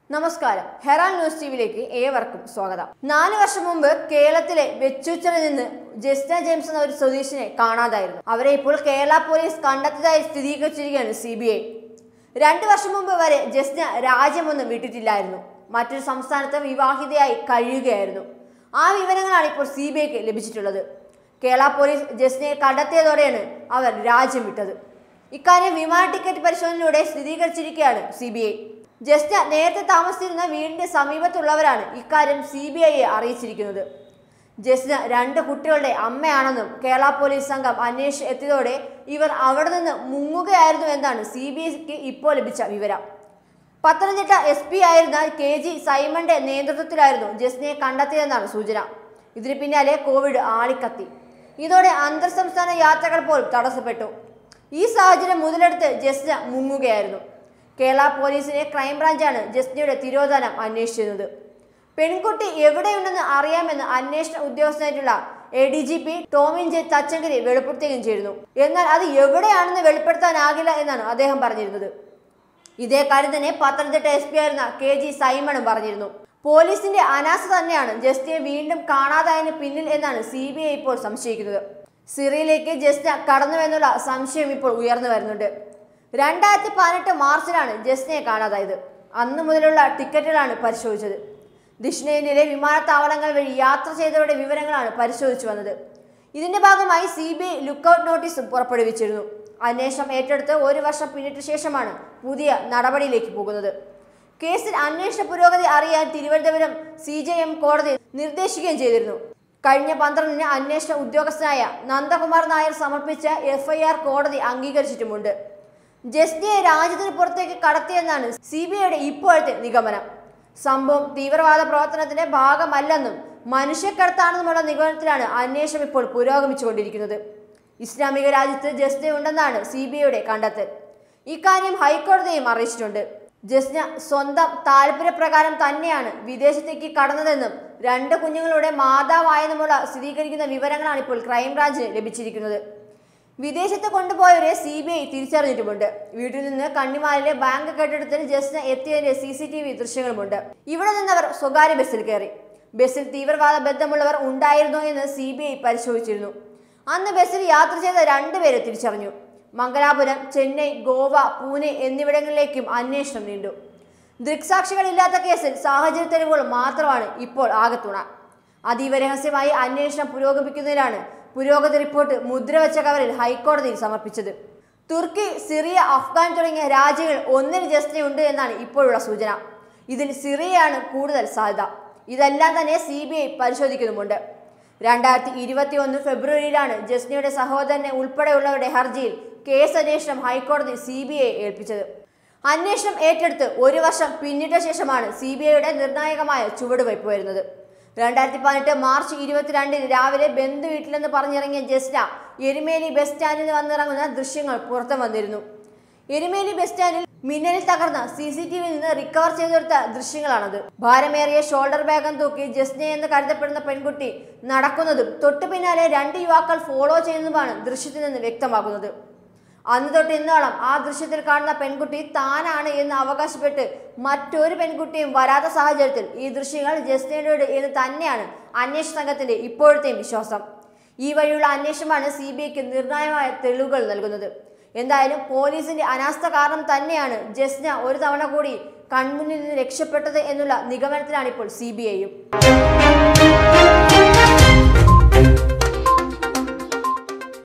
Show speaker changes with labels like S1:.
S1: നമസ്കാരം ഹെറാൾ ന്യൂസ് ടിവിയിലേക്ക് ഏവർക്കും സ്വാഗതം നാല് വർഷം മുമ്പ് കേരളത്തിലെ വെച്ചൂച്ചറിൽ നിന്ന് ജസ്റ്റിന ജെയിംസ് എന്ന ഒരു സ്വദേശിനെ കാണാതായിരുന്നു അവരെ ഇപ്പോൾ കേരള പോലീസ് കണ്ടെത്തിയതായി സ്ഥിരീകരിച്ചിരിക്കുകയാണ് സി ബി ഐ രണ്ടു വർഷം മുമ്പ് വരെ ജസ്റ്റിന രാജ്യമൊന്നും വിട്ടിട്ടില്ലായിരുന്നു മറ്റൊരു സംസ്ഥാനത്ത് വിവാഹിതയായി കഴിയുകയായിരുന്നു ആ വിവരങ്ങളാണ് ഇപ്പോൾ സി ബി ഐക്ക് ലഭിച്ചിട്ടുള്ളത് കേരള പോലീസ് ജസ്റ്റിനയെ കണ്ടെത്തിയതോടെയാണ് അവർ രാജ്യം വിട്ടത് ഇക്കാര്യം വിമാന ടിക്കറ്റ് പരിശോധനയിലൂടെ സ്ഥിരീകരിച്ചിരിക്കുകയാണ് സി ബി ഐ ജസ്റ്റിന നേരത്തെ താമസിച്ചിരുന്ന വീടിന്റെ സമീപത്തുള്ളവരാണ് ഇക്കാര്യം സി ബി ഐയെ അറിയിച്ചിരിക്കുന്നത് ജസ്റ്റിന രണ്ട് കുട്ടികളുടെ അമ്മയാണെന്നും കേരള പോലീസ് സംഘം അന്വേഷിച്ച് എത്തിയതോടെ ഇവർ അവിടെ നിന്ന് മുങ്ങുകയായിരുന്നു എന്നാണ് സി ബി ഐക്ക് ഇപ്പോൾ ലഭിച്ച വിവരം പത്തനംതിട്ട എസ് പി ആയിരുന്ന കെ ജി സൈമന്റെ നേതൃത്വത്തിലായിരുന്നു ജസ്റ്റിനെ കണ്ടെത്തിയതെന്നാണ് സൂചന ഇതിന് പിന്നാലെ കോവിഡ് ആളിക്കത്തി ഇതോടെ അന്തർ സംസ്ഥാന യാത്രകൾ പോലും തടസ്സപ്പെട്ടു ഈ സാഹചര്യം മുതലെടുത്ത് ജസ്റ്റിന മുങ്ങുകയായിരുന്നു കേരള പോലീസിനെ ക്രൈംബ്രാഞ്ചാണ് ജസ്റ്റിനയുടെ തിരോധാനം അന്വേഷിച്ചിരുന്നത് പെൺകുട്ടി എവിടെയുണ്ടെന്ന് അറിയാമെന്ന് അന്വേഷണ ഉദ്യോഗസ്ഥനായിട്ടുള്ള A D G P Tomin J Thachankary വെളിപ്പെടുത്തുകയും ചെയ്തിരുന്നു എന്നാൽ അത് എവിടെയാണെന്ന് വെളിപ്പെടുത്താനാകില്ല എന്നാണ് അദ്ദേഹം പറഞ്ഞിരുന്നത് ഇതേ കാര്യം തന്നെ പത്തനംതിട്ട എസ് പി ആയിരുന്ന കെ ജി സൈമണും പറഞ്ഞിരുന്നു പോലീസിന്റെ അനാസ തന്നെയാണ് ജസ്റ്റിനെ വീണ്ടും കാണാതായതിന് പിന്നിൽ എന്നാണ് സി ബി ഐ ഇപ്പോൾ സംശയിക്കുന്നത് സിറിയയിലേക്ക് ജസ്റ്റിന കടന്നുവെന്നുള്ള സംശയം ഇപ്പോൾ ഉയർന്നു വരുന്നുണ്ട് രണ്ടായിരത്തി പതിനെട്ട് മാർച്ചിലാണ് ജസ്റ്റിനെ കാണാതായത് അന്നു മുതലുള്ള ടിക്കറ്റുകളാണ് പരിശോധിച്ചത് ദക്ഷിണേന്ത്യയിലെ വിമാനത്താവളങ്ങൾ വഴി യാത്ര ചെയ്തവരുടെ വിവരങ്ങളാണ് പരിശോധിച്ചു വന്നത് ഇതിന്റെ ഭാഗമായി സി ബി ഐ ലുക്കൌട്ട് നോട്ടീസും പുറപ്പെടുവിച്ചിരുന്നു അന്വേഷണം ഏറ്റെടുത്ത് ഒരു വർഷം പിന്നിട്ട ശേഷമാണ് പുതിയ നടപടിയിലേക്ക് പോകുന്നത് കേസിൽ അന്വേഷണ പുരോഗതി അറിയാൻ തിരുവനന്തപുരം സി ജെ എം കോടതി നിർദ്ദേശിക്കുകയും ചെയ്തിരുന്നു കഴിഞ്ഞ പന്ത്രണ്ടിന് അന്വേഷണ ഉദ്യോഗസ്ഥനായ നന്ദകുമാർ നായർ സമർപ്പിച്ച എഫ്ഐആർ കോടതി അംഗീകരിച്ചിട്ടുമുണ്ട് ജസ്റ്റിയെ രാജ്യത്തിന് പുറത്തേക്ക് കടത്തിയെന്നാണ് സി ബി ഐയുടെ ഇപ്പോഴത്തെ നിഗമനം സംഭവം തീവ്രവാദ പ്രവർത്തനത്തിന്റെ ഭാഗമല്ലെന്നും മനുഷ്യക്കടത്താണെന്നുമുള്ള നിഗമനത്തിലാണ് അന്വേഷണം ഇപ്പോൾ പുരോഗമിച്ചുകൊണ്ടിരിക്കുന്നത് ഇസ്ലാമിക രാജ്യത്ത് ജസ്റ്റിന ഉണ്ടെന്നാണ് സി ബി ഐയുടെ കണ്ടെത്തൽ ഇക്കാര്യം ഹൈക്കോടതിയും അറിയിച്ചിട്ടുണ്ട് ജസ്ന സ്വന്തം താല്പര്യപ്രകാരം തന്നെയാണ് വിദേശത്തേക്ക് കടന്നതെന്നും രണ്ട് കുഞ്ഞുങ്ങളുടെ മാതാവായെന്നുമുള്ള സ്ഥിരീകരിക്കുന്ന വിവരങ്ങളാണ് ഇപ്പോൾ ക്രൈംബ്രാഞ്ചിന് ലഭിച്ചിരിക്കുന്നത് വിദേശത്ത് കൊണ്ടുപോയവരെ സി ബി ഐ തിരിച്ചറിഞ്ഞിട്ടുമുണ്ട് വീട്ടിൽ നിന്ന് കണ്ണിമാലിലെ ബാങ്ക് കെട്ടിടത്തിൽ ജസ്ന എത്തിയതിന്റെ സി സി ടി വി ദൃശ്യങ്ങളുമുണ്ട് ഇവിടെ നിന്നവർ സ്വകാര്യ ബസ്സിൽ കയറി ബസ്സിൽ തീവ്രവാദ ബന്ധമുള്ളവർ ഉണ്ടായിരുന്നോ എന്ന് സി ബി ഐ പരിശോധിച്ചിരുന്നു അന്ന് ബസ്സിൽ യാത്ര ചെയ്ത രണ്ടുപേരെ തിരിച്ചറിഞ്ഞു മംഗലാപുരം ചെന്നൈ ഗോവ പൂനെ എന്നിവിടങ്ങളിലേക്കും അന്വേഷണം നീണ്ടു ദൃക്സാക്ഷികളില്ലാത്ത കേസിൽ സാഹചര്യ തെളിവുകൾ മാത്രമാണ് ഇപ്പോൾ ആകത്തുണ അതീവ രഹസ്യമായി അന്വേഷണം പുരോഗമിക്കുന്നതിലാണ് പുരോഗതി റിപ്പോർട്ട് മുദ്രവെച്ച കവറിൽ ഹൈക്കോടതിയിൽ സമർപ്പിച്ചത് തുർക്കി സിറിയ അഫ്ഗാൻ തുടങ്ങിയ രാജ്യങ്ങൾ ഒന്നിന് ജസ്റ്റിനുണ്ട് എന്നാണ് ഇപ്പോഴുള്ള സൂചന ഇതിൽ സിറിയയാണ് കൂടുതൽ സാധ്യത ഇതെല്ലാം തന്നെ സി ബി ഐ പരിശോധിക്കുന്നുമുണ്ട് രണ്ടായിരത്തി ഇരുപത്തി ഒന്ന് ഫെബ്രുവരിയിലാണ് ജസ്നയുടെ സഹോദരനെ ഉൾപ്പെടെയുള്ളവരുടെ ഹർജിയിൽ കേസ് അന്വേഷണം ഹൈക്കോടതി സി ബി ഐ ഏൽപ്പിച്ചത് അന്വേഷണം ഏറ്റെടുത്ത് ഒരു വർഷം പിന്നിട്ട ശേഷമാണ് സി ബി ഐയുടെ നിർണായകമായ ചുവടുവയ്പ് വരുന്നത് രണ്ടായിരത്തി പതിനെട്ട് മാർച്ച് ഇരുപത്തിരണ്ടിന് രാവിലെ ബന്ധു വീട്ടിലെന്ന് പറഞ്ഞിറങ്ങിയ ജസ്ന എരുമേലി ബസ് സ്റ്റാൻഡിൽ വന്നിറങ്ങുന്ന ദൃശ്യങ്ങൾ പുറത്തു വന്നിരുന്നു എരുമേലി ബസ് സ്റ്റാൻഡിൽ മിന്നലിൽ തകർന്ന സി സി ടി വിയിൽ നിന്ന് റിക്കവർ ചെയ്തെടുത്ത ദൃശ്യങ്ങളാണത് ഭാരമേറിയ ഷോൾഡർ ബാഗം തൂക്കി ജസ്ന എന്ന് കരുതപ്പെടുന്ന പെൺകുട്ടി നടക്കുന്നതും തൊട്ടു പിന്നാലെ രണ്ട് യുവാക്കൾ ഫോളോ ചെയ്യുന്നതുമാണ് ദൃശ്യത്തിൽ നിന്ന് വ്യക്തമാകുന്നത് അന്ന് തൊട്ട് ഇന്നോളം ആ ദൃശ്യത്തിൽ കാണുന്ന പെൺകുട്ടി താനാണ് എന്ന് അവകാശപ്പെട്ട് മറ്റൊരു പെൺകുട്ടിയും വരാത്ത സാഹചര്യത്തിൽ ഈ ദൃശ്യങ്ങൾ ജസ്റ്റിനോട് എന്ന് തന്നെയാണ് അന്വേഷണ സംഘത്തിന്റെ ഇപ്പോഴത്തെയും വിശ്വാസം ഈ വഴിയുള്ള അന്വേഷണമാണ് സി ബി ഐക്ക് നിർണായകമായ തെളിവുകൾ നൽകുന്നത് എന്തായാലും പോലീസിന്റെ അനാസ്ഥ കാരണം തന്നെയാണ് ജസ്ന ഒരു തവണ കൂടി കൺമുന്നിൽ നിന്ന് രക്ഷപ്പെട്ടത് എന്നുള്ള നിഗമനത്തിലാണ് ഇപ്പോൾ സി ബി ഐയും